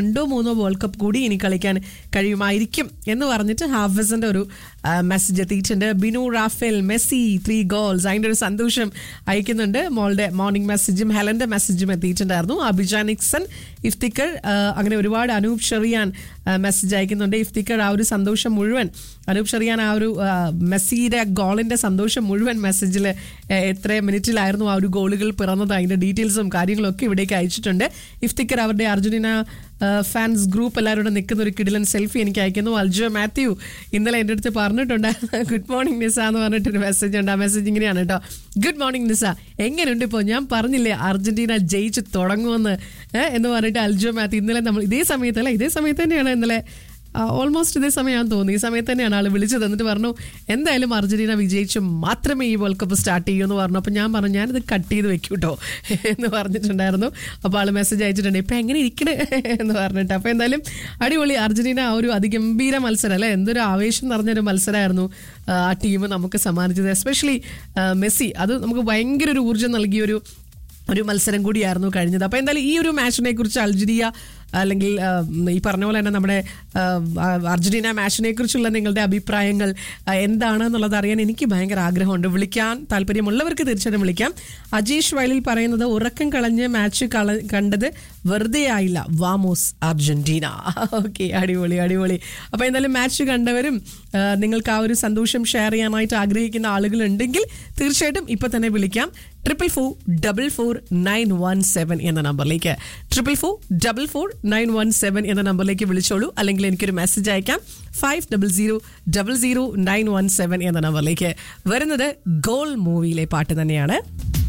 രണ്ടോ മൂന്നോ world cup കൂടി ഇനി കളിക്കാൻ കഴിയുമായിരിക്കും എന്ന് പറഞ്ഞിട്ട് ഹാഫിസിന്റെ ഒരു മെസ്സേജ് എത്തിയിട്ടുണ്ട് Binu Raphael Messi three goals അതിന്റെ ഒരു സന്തോഷം അയക്കുന്നുണ്ട് മോളുടെ മോർണിംഗ് മെസ്സേജും ഹെലന്റെ മെസ്സേജും എത്തിയിട്ടുണ്ടായിരുന്നു അഭിജാൻ നിക്സൺ ഇഫ്തിക്കർ ആ, അങ്ങനെ ഒരുപാട് അനൂപ് ഷെറിയാൻ മെസ്സേജ് അയക്കുന്നുണ്ട് ഇഫ്തിക്കർ ആ ഒരു സന്തോഷം മുഴുവൻ അനൂപ് ഷെറിയാൻ ആ ഒരു ആ, മെസ്സിയുടെ ഗോളിന്റെ സന്തോഷം മുഴുവൻ മെസ്സേജിൽ എത്ര മിനിറ്റിലായിരുന്നു ആ ഒരു ഗോളുകൾ പിറന്നത് അതിന്റെ ഡീറ്റെയിൽസും കാര്യങ്ങളും ഒക്കെ ഇവിടേക്ക് അയച്ചിട്ടുണ്ട് ഇഫ്തിക്കർ അവരുടെ അർജന്റീന ഫാൻസ് ഗ്രൂപ്പ് എല്ലാവരും നിൽക്കുന്ന ഒരു കിടിലൻ സെൽഫി എനിക്ക് അയക്കുന്നു അൽജോ മാത്യു ഇന്നലെ എൻ്റെ അടുത്ത് പറഞ്ഞിട്ടുണ്ട് ഗുഡ് മോർണിംഗ് നിസ എന്ന് പറഞ്ഞിട്ടൊരു മെസ്സേജ് ഉണ്ട് ആ മെസ്സേജ് ഇങ്ങനെയാണ് കേട്ടോ ഗുഡ് മോർണിംഗ് നിസ എങ്ങനെയുണ്ട് ഇപ്പോൾ ഞാൻ പറഞ്ഞില്ലേ അർജന്റീന ജയിച്ച് തുടങ്ങുമെന്ന് ഏ, എന്ന് പറഞ്ഞിട്ട് അൽജോ മാത്യു ഇന്നലെ നമ്മൾ ഇതേ സമയത്തല്ല ഇതേ സമയത്ത് തന്നെയാണ് ഇന്നലെ ഓൾമോസ്റ്റ് ഇതേ സമയം തോന്നി ഈ സമയത്ത് തന്നെയാണ് ആൾ വിളിച്ചത് എന്നിട്ട് പറഞ്ഞു എന്തായാലും അർജന്റീന വിജയിച്ച് മാത്രമേ ഈ വേൾഡ് കപ്പ് സ്റ്റാർട്ട് ചെയ്യൂ എന്ന് പറഞ്ഞു അപ്പോൾ ഞാൻ പറഞ്ഞു ഞാനിത് കട്ട് ചെയ്ത് വെക്കും കേട്ടോ എന്ന് പറഞ്ഞിട്ടുണ്ടായിരുന്നു അപ്പോൾ ആൾ മെസ്സേജ് അയച്ചിട്ടുണ്ട് ഇപ്പം എങ്ങനെ ഇരിക്കണേ എന്ന് പറഞ്ഞിട്ട് അപ്പോൾ എന്തായാലും അടിപൊളി അർജന്റീന ആ ഒരു അതിഗംഭീര മത്സരം അല്ലേ എന്തൊരു ആവേശം നിറഞ്ഞൊരു മത്സരമായിരുന്നു ആ ടീം നമുക്ക് സമ്മാനിച്ചത് എസ്പെഷ്യലി മെസ്സി അത് നമുക്ക് ഭയങ്കര ഒരു ഊർജ്ജം നൽകിയൊരു ഒരു മത്സരം കൂടിയായിരുന്നു കഴിഞ്ഞത് അപ്പോൾ എന്തായാലും ഈ ഒരു മാച്ചിനെ കുറിച്ച് അൾജീരിയ അല്ലെങ്കിൽ ആ, ഈ പറഞ്ഞ പോലെ തന്നെ നമ്മുടെ ആ, അർജന്റീന മാച്ചിനെ കുറിച്ചുള്ള നിങ്ങളുടെ അഭിപ്രായങ്ങൾ ആ, എന്താണെന്നുള്ളത് അറിയാൻ എനിക്ക് ഭയങ്കര ആഗ്രഹമുണ്ട് വിളിക്കാൻ താല്പര്യമുള്ളവർക്ക് തീർച്ചയായിട്ടും വിളിക്കാം അജീഷ് വയലിൽ പറയുന്നത് ഉറക്കം കളഞ്ഞ് മാച്ച് കള കണ്ടത് വെറുതെ ആയില്ല വാമോസ് അർജന്റീന ഓക്കെ അടിപൊളി അടിപൊളി അപ്പോൾ എന്തായാലും മാച്ച് കണ്ടവരും ആ, നിങ്ങൾക്ക് ആ ഒരു സന്തോഷം ഷെയർ ചെയ്യാനായിട്ട് ആഗ്രഹിക്കുന്ന ആളുകളുണ്ടെങ്കിൽ തീർച്ചയായിട്ടും ഇപ്പൊ തന്നെ വിളിക്കാം triple four double four nine one seven എന്ന നമ്പറിലേക്ക് triple four double four nine one seven എന്ന നമ്പറിലേക്ക് വിളിച്ചോളൂ അല്ലെങ്കിൽ എനിക്കൊരു മെസ്സേജ് അയക്കാം five double zero double zero nine one seven എന്ന നമ്പറിലേക്ക് വരുന്നത് ഗോൾ മൂവിയിലെ പാട്ട് തന്നെയാണ്